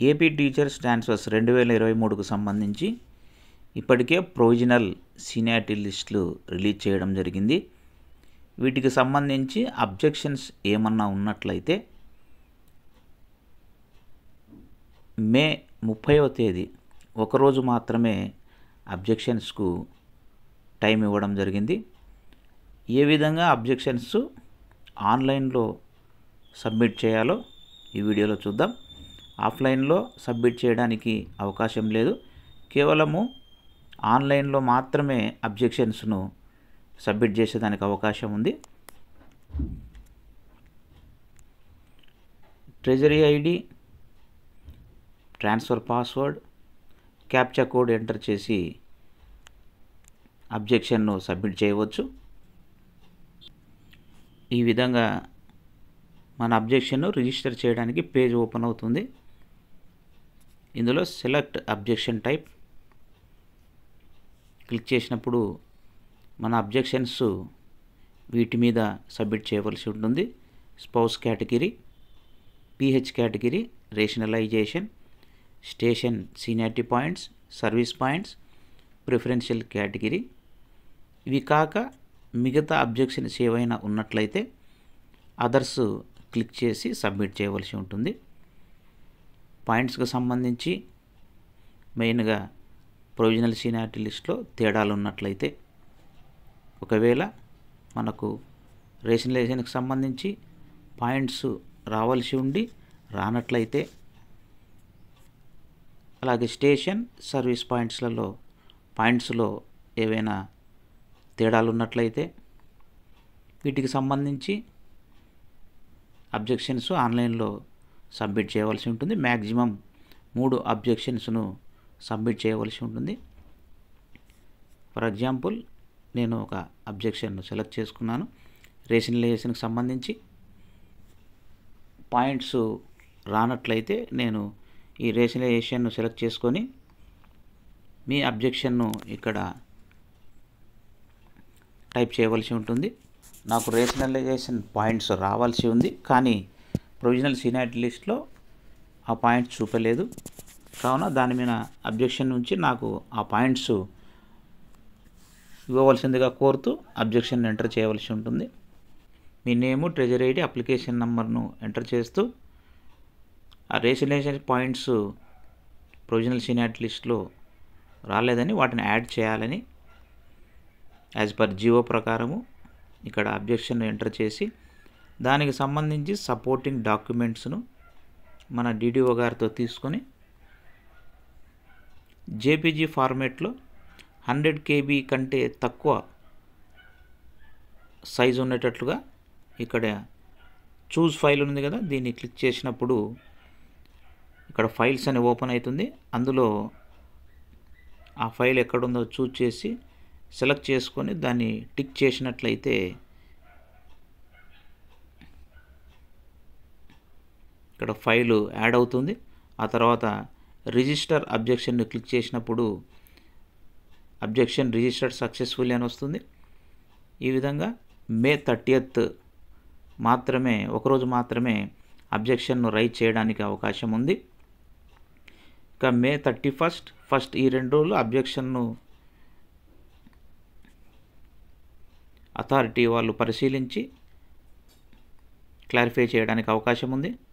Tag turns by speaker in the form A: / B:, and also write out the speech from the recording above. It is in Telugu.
A: ఏపీ టీచర్స్ ట్రాన్స్ఫర్స్ రెండు వేల ఇరవై మూడుకు సంబంధించి ఇప్పటికే ప్రొవిజనల్ సీనియారిటీ లిస్టులు రిలీజ్ చేయడం జరిగింది వీటికి సంబంధించి అబ్జెక్షన్స్ ఏమన్నా ఉన్నట్లయితే మే ముప్పైవ తేదీ ఒకరోజు మాత్రమే అబ్జెక్షన్స్కు టైం ఇవ్వడం జరిగింది ఏ విధంగా అబ్జెక్షన్స్ ఆన్లైన్లో సబ్మిట్ చేయాలో ఈ వీడియోలో చూద్దాం ఆఫ్లైన్లో సబ్మిట్ చేయడానికి అవకాశం లేదు కేవలము ఆన్లైన్లో మాత్రమే అబ్జెక్షన్స్ను సబ్మిట్ చేసేదానికి అవకాశం ఉంది treasury ID transfer password captcha code enter చేసి అబ్జెక్షన్ను సబ్మిట్ చేయవచ్చు ఈ విధంగా మన అబ్జెక్షన్ను రిజిస్టర్ చేయడానికి పేజ్ ఓపెన్ అవుతుంది ఇందులో సెలెక్ట్ అబ్జెక్షన్ టైప్ క్లిక్ చేసినప్పుడు మన అబ్జెక్షన్స్ వీటి మీద సబ్మిట్ చేయవలసి ఉంటుంది spouse category PH category rationalization station seniority points service points preferential category ఇవి కాక మిగతా అబ్జెక్షన్స్ ఏవైనా ఉన్నట్లయితే అదర్స్ క్లిక్ చేసి సబ్మిట్ చేయవలసి ఉంటుంది పాయింట్స్కి సంబంధించి మెయిన్గా ప్రొవిజనల్ సీనియారిటీ లిస్ట్లో తేడాలు ఉన్నట్లయితే ఒకవేళ మనకు రేషనలైజేషన్కి సంబంధించి పాయింట్స్ రావాల్సి ఉండి రానట్లయితే అలాగే స్టేషన్ సర్వీస్ పాయింట్స్లలో పాయింట్స్లో ఏవైనా తేడాలు ఉన్నట్లయితే వీటికి సంబంధించి అబ్జెక్షన్స్ ఆన్లైన్లో సబ్మిట్ చేయవలసి ఉంటుంది మ్యాక్సిమం మూడు అబ్జెక్షన్స్ను సబ్మిట్ చేయవలసి ఉంటుంది ఫర్ ఎగ్జాంపుల్ నేను ఒక అబ్జెక్షన్ను సెలెక్ట్ చేసుకున్నాను రేషనలైజేషన్కి సంబంధించి పాయింట్స్ రానట్లయితే నేను ఈ రేషనలైజేషన్ను సెలెక్ట్ చేసుకొని మీ అబ్జెక్షన్ను ఇక్కడ టైప్ చేయవలసి ఉంటుంది నాకు రేషనలైజేషన్ పాయింట్స్ రావాల్సి ఉంది కానీ ప్రొవిజనల్ సీనియారిటీ లిస్ట్లో ఆ పాయింట్స్ చూపలేదు కావున దాని మీద అబ్జెక్షన్ నుంచి నాకు ఆ పాయింట్స్ ఇవ్వవలసిందిగా కోరుతూ అబ్జెక్షన్ ఎంటర్ చేయవలసి ఉంటుంది మీ నేము ట్రెజరీ ఐడి అప్లికేషన్ నెంబర్ను ఎంటర్ చేస్తూ ఆ రేషనలైజేషన్ పాయింట్స్ ప్రొవిజనల్ సీనియారిటీ లిస్ట్లో రాలేదని వాటిని యాడ్ చేయాలని యాజ్ పర్ జియో ప్రకారము ఇక్కడ అబ్జెక్షన్ ఎంటర్ చేసి దానికి సంబంధించి సపోర్టింగ్ డాక్యుమెంట్స్ను మన డిడిఓ గారితో తీసుకొని జేపీజీ ఫార్మేట్లో హండ్రెడ్ కేబీ కంటే తక్కువ సైజు ఉండేటట్లుగా ఇక్కడ చూస్ ఫైల్ ఉంది కదా దీన్ని క్లిక్ చేసినప్పుడు ఇక్కడ ఫైల్స్ అని ఓపెన్ అవుతుంది అందులో ఆ ఫైల్ ఎక్కడుందో చూస్ చేసి సెలెక్ట్ చేసుకొని దాన్ని టిక్ చేసినట్లయితే ఇక్కడ ఫైలు యాడ్ అవుతుంది ఆ తర్వాత రిజిస్టర్ అబ్జెక్షన్ని క్లిక్ చేసినప్పుడు అబ్జెక్షన్ రిజిస్టర్డ్ సక్సెస్ఫుల్ అని వస్తుంది ఈ విధంగా మే థర్టీయత్ మాత్రమే ఒకరోజు మాత్రమే అబ్జెక్షన్ను రైట్ చేయడానికి అవకాశం ఉంది ఇక మే థర్టీ ఫస్ట్ ఫస్ట్ ఈ రెండు రోజులు అబ్జెక్షన్ను అథారిటీ వాళ్ళు పరిశీలించి క్లారిఫై చేయడానికి అవకాశం ఉంది